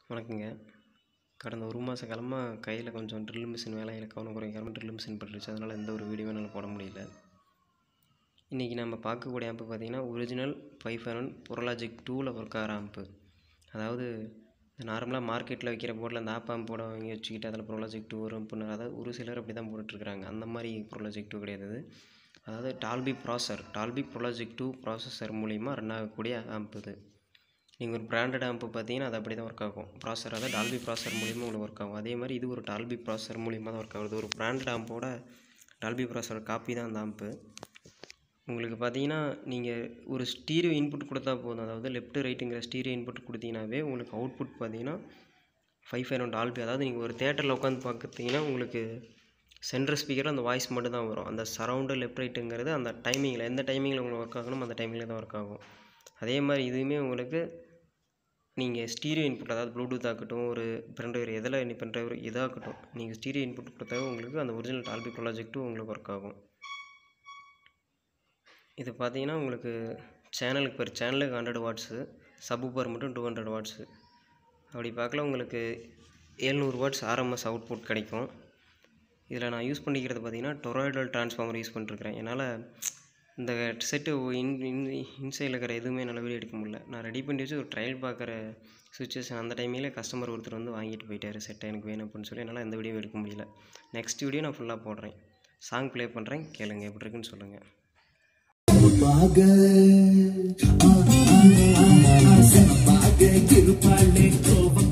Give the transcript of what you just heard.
வணக்கங்க கடந்த ஒரு மாத காலமாக கையில் கொஞ்சம் ட்ரில் மிஷின் வேலையில் கவனம் குறைக்காமல் ட்ரில் மிஷின் பட்டுருச்சு அதனால் எந்த ஒரு வீடியோ என்னால் போட முடியல இன்றைக்கி நம்ம பார்க்கக்கூடிய ஆம்பு பார்த்திங்கன்னா ஒரிஜினல் ஃபைவ் ஃபைவ் ஒன் பொரலாஜிக் டூவில் ஒர்க் ஆகிற ஆம்பு அதாவது நார்மலாக மார்க்கெட்டில் வைக்கிற போர்டில் அந்த ஆப் ஆம்போட வாங்கி வச்சுக்கிட்டு அதில் ப்ரோலாஜிக் டூ வரும் அப்படின்னு அதாவது ஒரு சிலர் அப்படி தான் போட்டுட்ருக்குறாங்க அந்த மாதிரி ப்ரோலாஜிக் டூ கிடையாது இது. அதாவது Dolby processor Dolby pro logic two processor மூலிமா ரன் ஆகக்கூடிய ஆம்ப் இது நீங்கள் ஒரு பிராண்டட் ஆம்பு பார்த்தீங்கன்னா அது அப்படி தான் ஒர்க் ஆகும் ப்ராசர் அதாவது டால்பி ப்ராசர் மூலிமா உங்களுக்கு ஒர்க் ஆகும் அதே மாதிரி இது ஒரு டால்பி ப்ராசர் மூலிமா தான் ஒர்க் ஆகுது ஒரு பிராண்டட் ஆம்போட டால்பி ப்ராசர் காப்பி தான் அந்த ஆம்பு உங்களுக்கு பார்த்தீங்கன்னா நீங்கள் ஒரு ஸ்டீரியோ இன்புட் கொடுத்தா போதும் அதாவது லெஃப்ட் ரைட்டுங்கிற ஸ்டீரியோ இன்புட் கொடுத்தீங்கன்னாவே உங்களுக்கு அவுட்புட் பார்த்தீங்கன்னா ஃபைவ் ஃபைவ் ஒன் டால்பி அதாவது நீங்கள் ஒரு தேட்டரில் உட்காந்து பார்க்குறீங்கன்னா உங்களுக்கு சென்ட்ரல் ஸ்பீக்கரில் அந்த வாய்ஸ் மட்டும் தான் வரும் அந்த சரவுண்டு லெஃப்ட் ரைட்டுங்கிறது அந்த டைமிங்கில் எந்த டைமிங்கில் உங்களுக்கு ஒர்க் ஆகணும் அந்த டைமிங்கில் தான் ஒர்க் ஆகும் அதே மாதிரி இதுவுமே உங்களுக்கு நீங்கள் ஸ்டீரியோ இன்புட் அதாவது ப்ளூடூத் ஆகட்டும் ஒரு பென்ட்ரைவர் எதில் நீ பென்ட்ரைவர் இதாகட்டும் நீங்கள் ஸ்டீரியோ இன்புட் கொடுத்தாவே உங்களுக்கு அந்த ஒரிஜினல் டால்பி ப்ராஜெக்ட்டும் உங்களுக்கு ஒர்க் ஆகும் இது பார்த்தீங்கன்னா உங்களுக்கு சேனலுக்கு பெர் சேனலுக்கு ஹண்ட்ரட் வாட்ஸு சப்வூஃபர் மட்டும் டூ ஹண்ட்ரட் வாட்ஸு அப்படி பார்க்கல உங்களுக்கு எழுநூறு வாட்ஸ் ஆர்எம்எஸ் அவுட்புட் கிடைக்கும் இதில் நான் யூஸ் பண்ணிக்கிறது பார்த்தீங்கன்னா டொராய்டல் டிரான்ஸ்ஃபார்மர் யூஸ் பண்ணிருக்கிறேன் என்னால் இந்த செட்டு இன் இன் இன்சைடில் இருக்கிற எதுவுமே என்னால் வீடியோ எடுக்க முடியல நான் ரெடி பண்ணி வச்சு ஒரு ட்ரையல் பார்க்குற சுச்சுவேஷன் அந்த டைமில் கஸ்டமர் ஒருத்தர் வந்து வாங்கிட்டு போயிட்டார் செட்டை எனக்கு வேணும் அப்படின்னு சொல்லி என்னால் எந்த வீடியோ எடுக்க முடியல நெக்ஸ்ட் வீடியோ நான் ஃபுல்லாக போடுறேன் சாங் ப்ளே பண்ணுறேன் கேளுங்க எப்படி இருக்குன்னு சொல்லுங்கள் மக ஆசனமாக இருப்பாளே கோபம்